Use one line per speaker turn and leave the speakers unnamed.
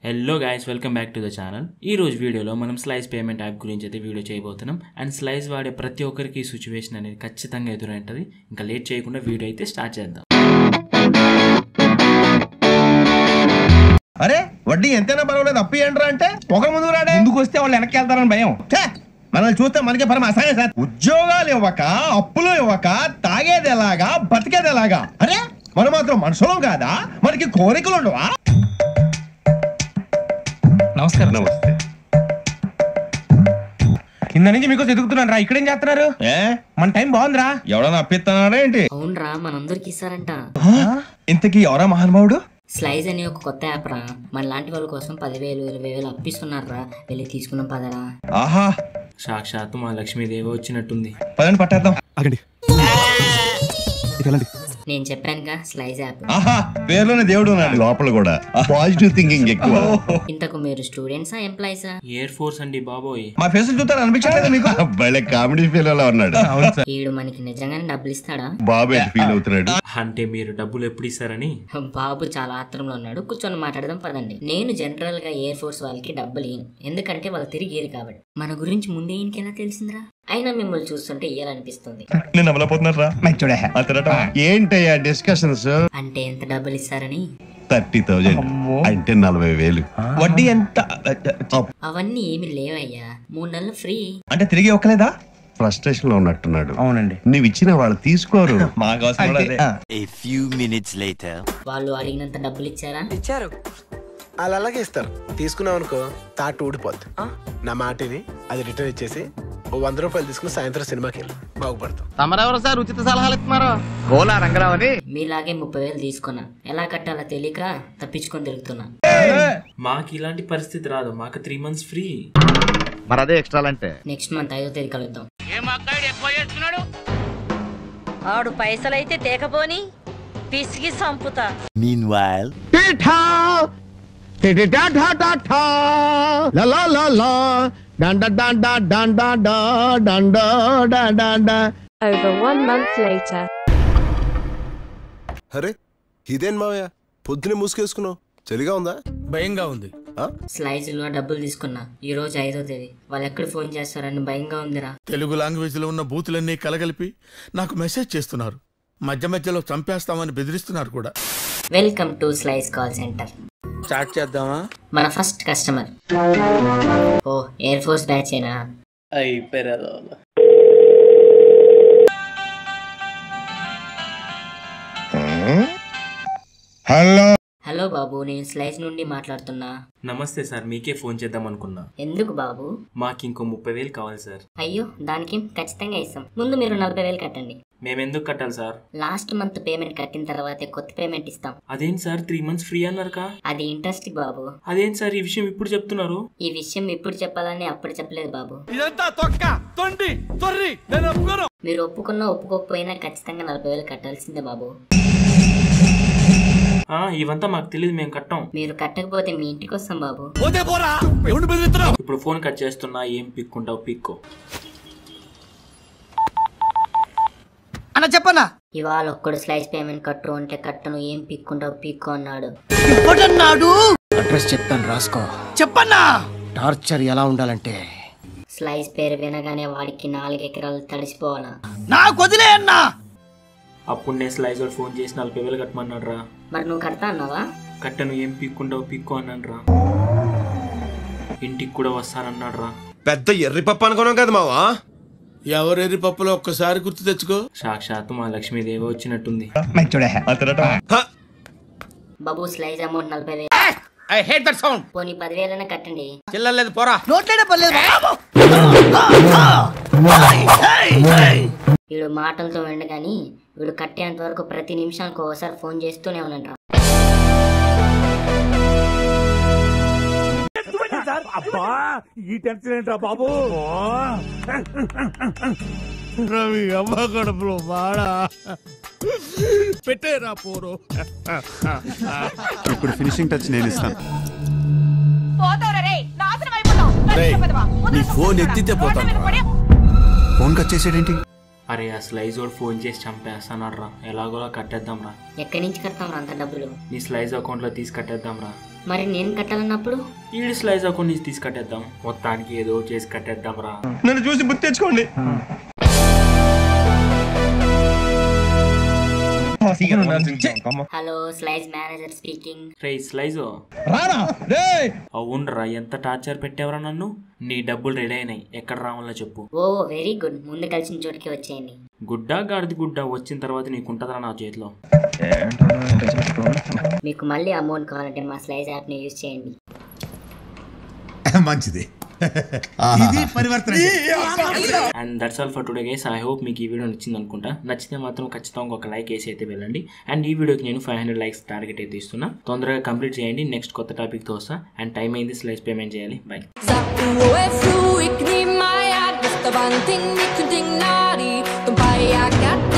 Hello guys welcome back to the channel ఈ రోజు వీడియోలో మనం స్లైస్ పేమెంట్ యాప్ గురించి అయితే వీడియో చేయబోతున్నాం అండ్ స్లైస్ వాడే ప్రతి ఒక్కరికి ఈ సిచ్యువేషన్ అనేది ఖచ్చితంగా ఎదురైంటుంది ఇంకా లేట్ చేయకుండా వీడియో అయితే స్టార్ట్ చేద్దాం
అరే వడ్డీ ఎంతైనా పర్వాలేదు అప్పు ఏంట్రా అంటే ఒక ముందు రాడే
ముందుకు వస్తే వాళ్ళు వెనక్కి వెళ్తారని భయం
ఛే! మనల్ని చూస్తే మనకే పరమ అసహాయం సార్ ఉద్యోగాలు ఇవ్వక అప్పులు ఇవ్వక తాగేది ఎలాగా బతికేది ఎలాగా అరే మనం మాత్రం మనుషులం కాదా మనకి కోరికలు ఉండవా
నమస్కారం
నమస్తే
కింద నుంచి మీకు ఎదుగుతున్నాను రా ఇక్కడేం చేస్తున్నారు
ఏ
మన టైం బాగుందిరా
ఎవడన్నా అప్పిస్తున్నాడా ఏంటి
అవునరా మనందరికి ఇస్తారంట
ఇంతకీ ఎవరా మహానుభావుడు
స్లైజ్ అనే ఒక కొత్త యాప్ రా మన లాంటి వాళ్ళ కోసం పదివేలు ఇరవై వేలు అప్పిస్తున్నారా వెళ్ళి తీసుకున్నాం పదరా
ఆహా
సాక్షాత్తు మా లక్ష్మీదేవి వచ్చినట్టుంది
పదండి పట్టేద్దాం
ఆగండి ఇటు వెళ్ళండి
నేను చెప్పానుగా స్లైజ్ యాప్
ఆహా పేర్లోనే దేవుడు ఉన్నాడు
లోపల కూడా పాజిటివ్ థింకింగ్ ఎక్కువ
ఇంతకు మీరు స్టూడెంట్సా ఎంప్లాయీసా
ఎయిర్ ఫోర్స్ అండి బాబోయ్
మా ఫేసులు చూస్తారు అనిపించలేదు మీకు
భలే కామెడీ ఫీల్ అలా ఉన్నాడు
ఈడు మనకి నిజంగానే డబ్బులు ఇస్తాడా
బాబు ఎట్ ఫీల్ అవుతున్నాడు
అంటే మీరు డబ్బులు ఎప్పుడు ఇస్తారని
బాబు చాలా ఆత్రంలో ఉన్నాడు కూర్చొని మాట్లాడదాం పదండి నేను జనరల్ గా ఎయిర్ ఫోర్స్ వాళ్ళకి డబ్బులు ఇయ్యను ఎందుకంటే వాళ్ళు తిరిగి ఇయ్యరు కాబట్టి మన గురించి ముందే ఈయనకి ఎలా తెలిసిందిరా అయినా మిమ్మల్ని చూస్తుంటే ఇయ్యాలనిపిస్తుంది
నేను అమలపోతున్నారా
చూడే
ఏంటయ్యా డిస్కషన్స్
అంటే ఎంత డబ్బులు ఇస్తారని
థర్టీ థౌజండ్ అంటే నలభై వేలు
వడ్డీ ఎంత
అవన్నీ ఏమి లేవయ్యా మూడు నెలలు ఫ్రీ
అంటే తిరిగి ఒక్కలేదా
ఫ్రస్ట్రేషన్ లో ఉన్నట్టున్నాడు
అవునండి
నువ్వు ఇచ్చిన వాళ్ళు తీసుకోరు
మాకు అవసరం కూడా అదే.
A few minutes later.
వాళ్ళు అడిగినంత డబ్బులు ఇచ్చారా
ఇచ్చారు వాళ్ళు అలాగే ఇస్తారు తీసుకున్నావు అనుకో తాట ఊడిపోద్ది నా మాటిని అది రిటర్న్ ఇచ్చేసి ఓ వంద రూపాయలు తీసుకుని సాయంత్రం సినిమాకి వెళ్ళి బాగుపడతాం
తమరెవరు సార్ ఉచిత సలహాలు ఇస్తున్నారు కోలా రంగరావు అని
మీలాగే ముప్పై వేలు తీసుకున్నా ఎలా కట్టాలో తెలియక తప్పించుకొని తిరుగుతున్నా
మాకు ఇలాంటి పరిస్థితి రాదు మాకు త్రీ మంత్స్ ఫ్రీ
మరి అదే ఎక్స్ట్రా అంటే
నెక్స్ట్ మంత్ ఐదో తేదీ కలుద్దాం
ఆడు పైసలైతే తేకపోని పిసిగి సంపుతా
Meanwhile.
Over one month later.
అరే ఇదేం మావయ్య పొద్దునే మూసుకేసుకున్నావు చలిగా ఉందా
భయంగా ఉంది
స్లైజ్ లో డబ్బులు తీసుకున్నా ఈ రోజు ఐదో తేదీ వాళ్ళు ఎక్కడ ఫోన్ చేస్తారని భయంగా ఉందిరా
తెలుగు లాంగ్వేజ్ లో ఉన్న బూతులన్నీ కలగలిపి నాకు మెసేజ్ చేస్తున్నారు మధ్య మధ్యలో చంపేస్తామని బెదిరిస్తున్నారు కూడా
welcome to Slice call centre
start చేద్దామా
మన ఫస్ట్ కస్టమర్ ఓ ఎయిర్ ఫోర్స్ బ్యాచ్ ఏనా
హలో
హలో బాబు నేను స్లైస్ నుండి మాట్లాడుతున్నా
నమస్తే సార్ మీకే ఫోన్ చేద్దాం అనుకున్నా
ఎందుకు బాబు
మాకు ఇంకో ముప్పై వేలు కావాలి సార్
అయ్యో దానికి ఖచ్చితంగా ఇస్తాం ముందు మీరు నలభై వేలు కట్టండి
మేము ఎందుకు కట్టాలి సార్
లాస్ట్ మంత్ పేమెంట్ కట్టిన తర్వాతే కొత్త పేమెంట్ ఇస్తాం
అదేంటి సార్ త్రీ మంత్స్ ఫ్రీ అన్నారుకా
అది ఇంట్రెస్ట్ బాబు
అదేంటి సార్ ఈ విషయం ఇప్పుడు చెప్తున్నారు
ఈ విషయం ఇప్పుడు చెప్పాలని అప్పుడు చెప్పలేదు బాబు
ఇదంతా తొక్క తొండి తొర్రి నేను ఒప్పుకోను
మీరు ఒప్పుకున్నా ఒప్పుకోకపోయినా ఖచ్చితంగా నలభై వేలు కట్టాల్సిందే బాబు
ఆ, ఇవంతా మాకు తెలియదు మేము కట్టాం
మీరు కట్టకపోతే మీ ఇంటికి వస్తాం బాబు
పోతే పోరా ఎవడు బెదిరిస్తున్నావు
ఇప్పుడు ఫోన్ కట్ చేస్తున్నా ఏం పిక్కుంటావు పిక్కో
అన్న చెప్పన్నా
ఇవాళ ఒక్కడు స్లైస్ పేమెంట్ కట్టు అంటే కట్టను ఏం పిక్కుంటావు పిక్కు అన్నాడు
ఇప్పుడన్నాడు
అడ్రస్ చెప్తాను రాసుకో
చెప్పన్నా
టార్చర్ ఎలా ఉండాలంటే
స్లైస్ పేరు వినగానే వాడికి నాలుగు ఎకరాలు తడిసిపోవాలా
నాకు వదిలే అన్నా
అప్పుడు నేను స్లైజ్ వాడు ఫోన్ చేసి నలభై వేలు కట్టమన్నాడు రా
మరి నువ్వు కడతా అన్నావా
కట్టను ఏం పిక్కుంటావు పిక్కు అన్నాడు రా ఇంటికి కూడా వస్తానన్నాడు రా
పెద్ద ఎర్రి పప్పు అనుకున్నాం కదా మావా
ఎవరెరి పప్పులో ఒక్కసారి గుర్తు తెచ్చుకో
సాక్షాత్తు మా లక్ష్మీదేవి వచ్చినట్టుంది
చూడే
బాబు స్లైజ్ అమౌంట్ నలభై వేలు
ఐ హేట్ దట్ సౌండ్
పోనీ పదివేలైనా కట్టండి
చిల్లలేదు పోరా నోట్లేడే పర్లేదు
వీడు మాటలతో వెండు కానీ వీడు కట్టేంత వరకు ప్రతి నిమిషానికి ఒకసారి ఫోన్ చేస్తూనే ఉన్నాడు
ఈ టెన్షన్ ఏంట్రా బాబు రవి అమ్మ కడుపులో బాడా పెట్టేరా పోరు
ఇప్పుడు ఫినిషింగ్ టచ్ నేను ఇస్తాను
నీ ఫోన్ ఎత్తితే పోతాను
ఫోన్ కట్ చేసేడేంటి
అరే ఆ స్లైజ్ వాడు ఫోన్ చేసి చంపేస్తానడు రా ఎలాగోలా కట్టేద్దాం రా
ఎక్కడి నుంచి కడతాం అంత డబ్బులు
నీ స్లైజ్ అకౌంట్లో తీసి కట్టేద్దాం రా
మరి నేను కట్టాలన్నప్పుడు
ఈడి స్లైస్ అకౌంట్ నుంచి తీసి కట్టేద్దాం మొత్తానికి ఏదో చేసి కట్టేద్దాం రా
నన్ను చూసి బుద్ధి తెచ్చుకోండి
హలో స్లైస్ మేనేజర్ స్పీకింగ్
రే స్లైజో
రారా రే
అవునరా ఎంత టార్చర్ పెట్టావరా నన్ను నీ డబ్బులు రెడీ అయినాయి ఎక్కడ రావాలో చెప్పు
ఓ వెరీ గుడ్ ముందు కలిసిన చోటుకి వచ్చేయండి
గుడ్డా గాడిది గుడ్డా వచ్చిన తర్వాత నీకుంటదరా నా చేతిలో
మీకు మళ్ళీ అమౌంట్ కావాలంటే మా స్లైస్ యాప్ని యూజ్ చేయండి
మంచిది
ఇది పరివర్తన
and that's all for today guys I hope మీకు ఈ వీడియో నచ్చింది అనుకుంటా నచ్చితే మాత్రం ఖచ్చితంగా ఒక లైక్ వేసి అయితే వెళ్ళండి అండ్ ఈ వీడియోకి నేను ఫైవ్ హండ్రెడ్ లైక్స్ టార్గెట్ అయితే ఇస్తున్నా తొందరగా కంప్లీట్ చేయండి నెక్స్ట్ కొత్త టాపిక్తో వస్తా అండ్ టైం అయింది స్లైస్ పేమెంట్ చేయాలి bye
ik niet, maar ja, dus de band ding, niet een ding, nari. Dan bij je gaat